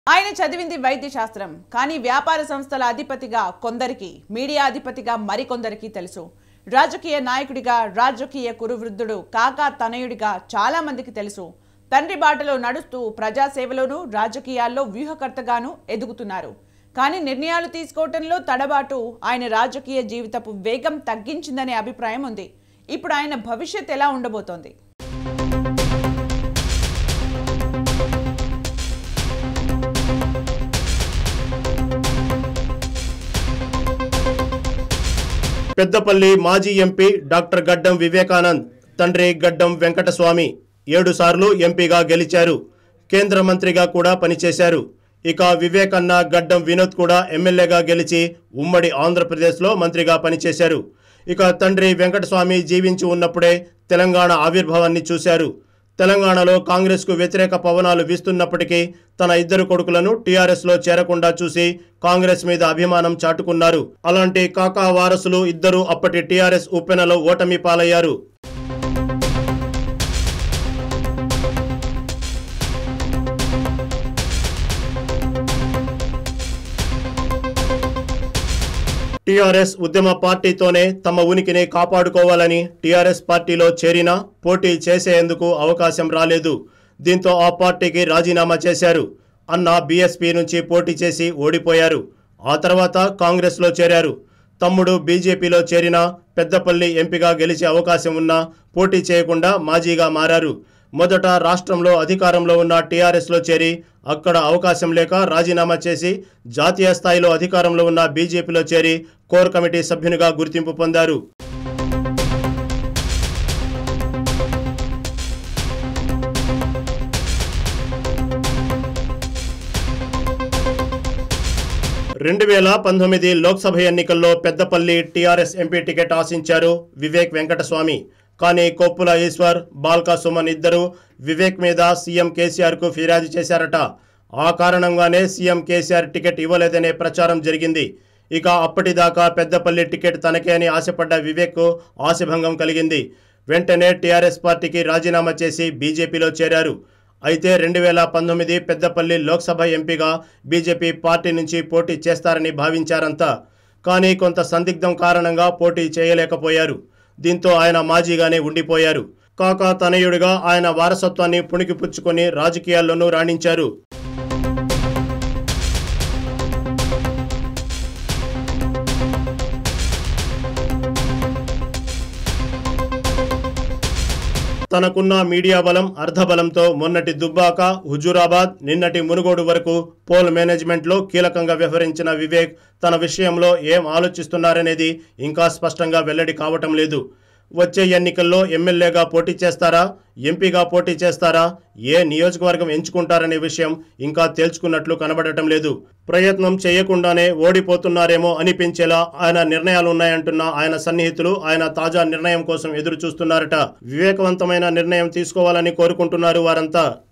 ఆయన చదివింది వైద్య శాస్త్రం కానీ వ్యాపార సంస్థల అధిపతిగా కొందరికి మీడియా అధిపతిగా మరికొందరికి తెలుసు రాజకీయ నాయకుడిగా రాజకీయ కురువృద్ధుడు కాకా తనయుడిగా చాలా మందికి తెలుసు తండ్రి బాటలో నడుస్తూ ప్రజాసేవలోనూ రాజకీయాల్లో వ్యూహకర్తగాను ఎదుగుతున్నారు కానీ నిర్ణయాలు తీసుకోవటంలో తడబాటు ఆయన రాజకీయ జీవితపు వేగం తగ్గించిందనే అభిప్రాయం ఉంది ఇప్పుడు ఆయన భవిష్యత్ ఎలా ఉండబోతోంది పెద్దపల్లి మాజీ ఎంపీ డాక్టర్ గడ్డం వివేకానంద్ తండ్రి గడ్డం వెంకటస్వామి ఏడు సార్లు ఎంపీగా గెలిచారు కేంద్ర మంత్రిగా కూడా పనిచేశారు ఇక వివేకన్న గడ్డం వినోద్ కూడా ఎమ్మెల్యేగా గెలిచి ఉమ్మడి ఆంధ్రప్రదేశ్లో మంత్రిగా పనిచేశారు ఇక తండ్రి వెంకటస్వామి జీవించి ఉన్నప్పుడే తెలంగాణ ఆవిర్భావాన్ని చూశారు తెలంగాణలో కాంగ్రెస్కు వ్యతిరేక పవనాలు వీస్తున్నప్పటికీ తన ఇద్దరు కొడుకులను టీఆర్ఎస్లో చేరకుండా చూసి కాంగ్రెస్ మీద అభిమానం చాటుకున్నారు అలాంటి కాకా వారసులు ఇద్దరు అప్పటి టీఆర్ఎస్ ఉప్పెనలో ఓటమి పాలయ్యారు టీఆర్ఎస్ ఉద్యమ పార్టీతోనే తమ ఉనికిని కాపాడుకోవాలని టీఆర్ఎస్ పార్టీలో చేరినా పోటీ చేసేందుకు అవకాశం రాలేదు దీంతో ఆ పార్టీకి రాజీనామా చేశారు అన్న బీఎస్పీ నుంచి పోటీ చేసి ఓడిపోయారు ఆ తర్వాత కాంగ్రెస్లో చేరారు తమ్ముడు బీజేపీలో చేరినా పెద్దపల్లి ఎంపీగా గెలిచే అవకాశం ఉన్నా పోటీ చేయకుండా మాజీగా మారారు మొదట రాష్ట్రంలో అధికారంలో ఉన్న టీఆర్ఎస్లో చేరి అక్కడ అవకాశం లేక రాజీనామా చేసి జాతీయ స్థాయిలో అధికారంలో ఉన్న బీజేపీలో చేరి కోర్ కమిటీ సభ్యునిగా గుర్తింపు పొందారు రెండు వేల పంతొమ్మిది లోక్సభ ఎన్నికల్లో పెద్దపల్లి టీఆర్ఎస్ ఎంపీ టికెట్ ఆశించారు వివేక్ వెంకటస్వామి కానీ కొప్పుల ఈశ్వర్ బాల్కా సుమన్ ఇద్దరు వివేక్ మీద సీఎం కేసీఆర్కు ఫిర్యాదు చేశారట ఆ కారణంగానే సీఎం కేసీఆర్ టికెట్ ఇవ్వలేదనే ప్రచారం జరిగింది ఇక అప్పటిదాకా పెద్దపల్లి టికెట్ తనకే అని ఆశపడ్డ వివేక్కు ఆశభంగం కలిగింది వెంటనే టీఆర్ఎస్ పార్టీకి రాజీనామా చేసి బీజేపీలో చేరారు అయితే రెండు వేల పంతొమ్మిది పెద్దపల్లి లోక్సభ ఎంపీగా బీజేపీ పార్టీ నుంచి పోటీ చేస్తారని భావించారంతా కానీ కొంత సందిగ్ధం కారణంగా పోటీ చేయలేకపోయారు దీంతో ఆయన మాజీగానే ఉండిపోయారు కాకా తనయుడిగా ఆయన వారసత్వాన్ని పుణికిపుచ్చుకొని రాజకీయాల్లోనూ రాణించారు తనకున్న మీడియా బలం అర్ధబలంతో మొన్నటి దుబ్బాక హుజూరాబాద్ నిన్నటి మునుగోడు వరకు పోల్ మేనేజ్మెంట్లో కీలకంగా వ్యవహరించిన వివేక్ తన విషయంలో ఏం ఆలోచిస్తున్నారనేది ఇంకా స్పష్టంగా వెల్లడి కావటం లేదు వచ్చే ఎన్నికల్లో ఎమ్మెల్యేగా పోటీ చేస్తారా ఎంపీగా పోటీ చేస్తారా ఏ నియోజకవర్గం ఎంచుకుంటారనే విషయం ఇంకా తేల్చుకున్నట్లు కనబడటం లేదు ప్రయత్నం చేయకుండానే ఓడిపోతున్నారేమో అనిపించేలా ఆయన నిర్ణయాలు ఉన్నాయంటున్న ఆయన సన్నిహితులు ఆయన తాజా నిర్ణయం కోసం ఎదురు చూస్తున్నారట వివేకవంతమైన నిర్ణయం తీసుకోవాలని కోరుకుంటున్నారు వారంతా